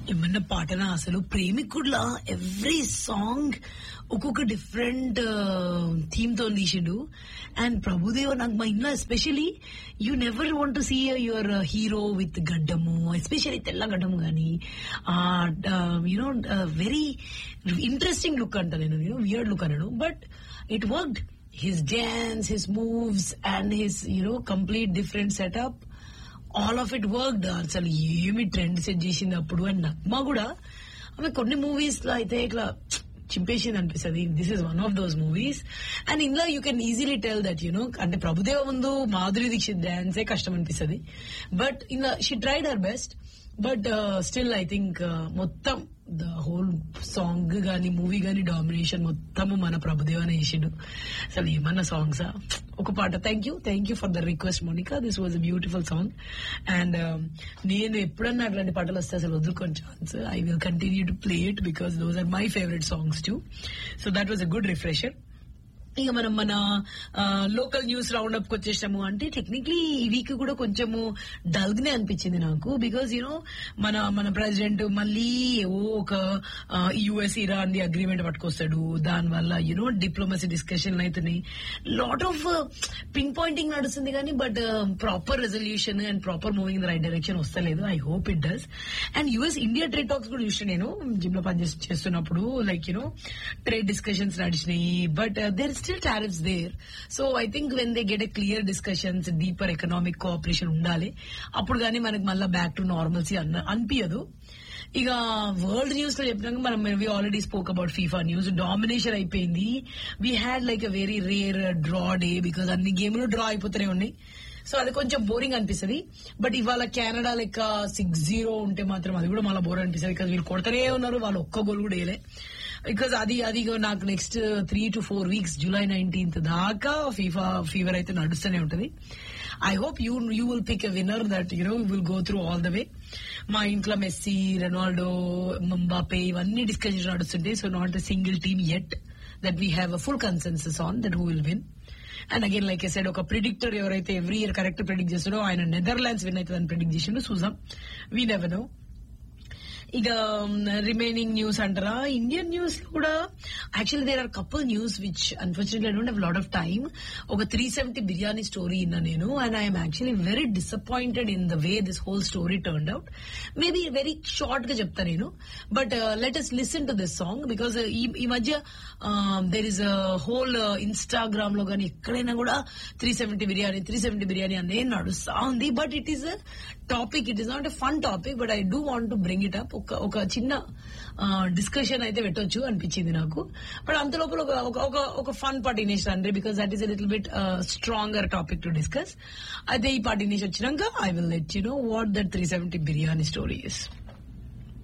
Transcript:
ఏమన్నా పాటనా అసలు ప్రేమికుడ్లా ఎవ్రీ సాంగ్ ఒక్కొక్క డిఫరెంట్ థీమ్ తో తీసిండు అండ్ ప్రభుదేవ నాకు మా ఇంట్లో especially you never want to see your hero with గడ్డము ఎస్పెషల్లీ తెల్ల గడ్డము కానీ యునో వెరీ ఇంట్రెస్టింగ్ లుక్ అంట నేను వియర్డ్ లుక్ అన్నాను but it worked his dance his moves and his you know complete different setup all of it work అసలు ఏమి trend set చేసింది అప్పుడు అండ్ నగ్మా కూడా ఆమె కొన్ని మూవీస్ లో అయితే ఇట్లా చింపేసింది అనిపిస్తుంది this is one of those movies and ఇందులో you can easily tell that you know అంటే ప్రభుదేవ ముందు మాధురి దీక్షిత్ డాన్సే కష్టం అనిపిస్తుంది బట్ ఇందులో she tried her best but still I think మొత్తం ద హోల్ సాంగ్ గానీ మూవీ గానీ డామినేషన్ మొత్తము మన ప్రభుదేవనే చేసిండు అసలు ఏమన్నా సాంగ్సా ఒక పాట thank you thank you for the request Monika this was a beautiful song and నేను ఎప్పుడన్నా అట్లాంటి పాటలు వస్తే అసలు వదులుకోని chance I will continue to play it because those are my favourite songs too so that was a good refresher ఇక మనం మన లోకల్ న్యూస్ రౌండ్ అప్ వచ్చేసాము అంటే టెక్నిక్లీ ఈ వీక్ కూడా కొంచెము డల్ నే అనిపించింది నాకు బికాస్ యూనో మన మన ప్రెసిడెంట్ మళ్ళీ ఏవో ఒక యుఎస్ ఇరాన్ ది అగ్రిమెంట్ పట్టుకొస్తాడు దాని వల్ల యూనో డిప్లొమసీ డిస్కషన్ అవుతున్నాయి లాట్ ఆఫ్ పింక్ పాయింటింగ్ నడుస్తుంది కానీ but proper resolution and proper moving in the right direction వస్తలేదు I hope it does and US India trade talks కూడా చూసిన నేను జిమ్ లో పని చేస్తున్నప్పుడు లైక్ యూనో ట్రేడ్ డిస్కషన్స్ నడిచినాయి but there still tariffs there so I think when they get a clear discussions deeper economic cooperation ఉండాలి అప్పుడు కానీ మనకి మళ్ళీ బ్యాక్ టు నార్మల్సీ అన్న అనిపించదు ఇక వరల్డ్ న్యూస్ లో చెప్పినాక మనం we already spoke about FIFA news domination అయిపోయింది we had like a very rare draw day because అన్ని గేమ్లు డ్రా అయిపోతూనే ఉన్నాయి సో అది కొంచెం బోరింగ్ అనిపిస్తుంది బట్ ఇవాళ కెనడా లెక్క సిక్స్ జీరో ఉంటే మాత్రం అది కూడా మళ్ళీ బోర్ అనిపిస్తుంది బికాస్ వీళ్ళు కొడతనే ఉన్నారు వాళ్ళు ఒక్క గోల్ కూడా వేయలే బికాస్ అది అది నాకు next three to four weeks July nineteenth దాకా ఫీఫా ఫీవర్ అయితే నడుస్తూనే ఉంటది I hope you you will pick a winner that you know will go through all the way మా ఇంట్లో మెస్సీ రెనాల్డో మంబాపే ఇవన్నీ డిస్కషన్ నడుస్తుంటాయి so not a single team at that we have a full consensus on that who will win and again like I side ఒక predictor ఎవరైతే every year correct predict చేస్తాడో ఆయన Netherlands win అవుతుందని predict చేసిండు చూసాం we never know ఇక remaining news అంటారా Indian news కూడా actually there are couple news which unfortunately I don't have lot of time ఒక త్రీ సెవెంటీ బిర్యానీ స్టోరీ ఇన్నా నేను and I'm actually very disappointed in the way this whole story turn out maybe very short గా చెప్తా నేను but let us listen to this song because ఈ మధ్య there is whole Instagram లో కానీ ఎక్కడైనా కూడా three seventy biryani three seventy biryani అనే నడుస్తా ఉంది but it is topic it is not a fun topic but I do want to bring it up ఒక ఒక చిన్న డిస్కషన్ అయితే పెట్టొచ్చు అనిపించింది నాకు బట్ అంత లోపల ఒక ఒక ఒక ఫన్ పార్ట్ ఇనేషన్ అంటే because that is a little bit stronger topic to discuss అయితే ఈ పార్ట్ ఇనేషన్ వచ్చినాక I will let you know what that three seventy biryani story is